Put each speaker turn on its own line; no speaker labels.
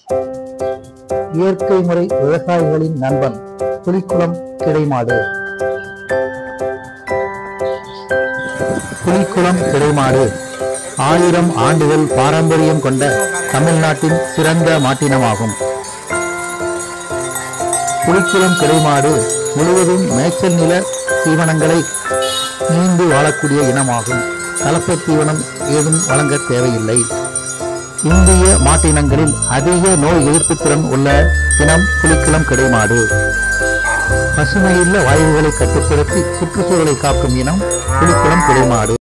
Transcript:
இயற்கை முறை விவசாயிகளின் நண்பன் புலிக்குளம் கிடைமாடு புலிக்குளம் கிடைமாடு ஆயிரம் ஆண்டுகள் பாரம்பரியம் கொண்ட தமிழ்நாட்டின் சிறந்த மாட்டினமாகும் புலிக்குளம் கிடைமாடு முழுவதும் மேய்ச்சல் நில தீவனங்களை நீண்டு வாழக்கூடிய இனமாகும் கலப்பை தீவனம் ஏதும் வழங்க தேவையில்லை இந்திய மாட்டினங்களில் அதிக நோய் எதிர்ப்பு திறன் உள்ள இனம் புலிக்குளம் கிடைமாடு பசுமையுள்ள வாயுகளை கட்டுப்படுத்தி சுற்றுச்சூழலை காக்கும் இனம் புலிக்குளம் கிடைமாடு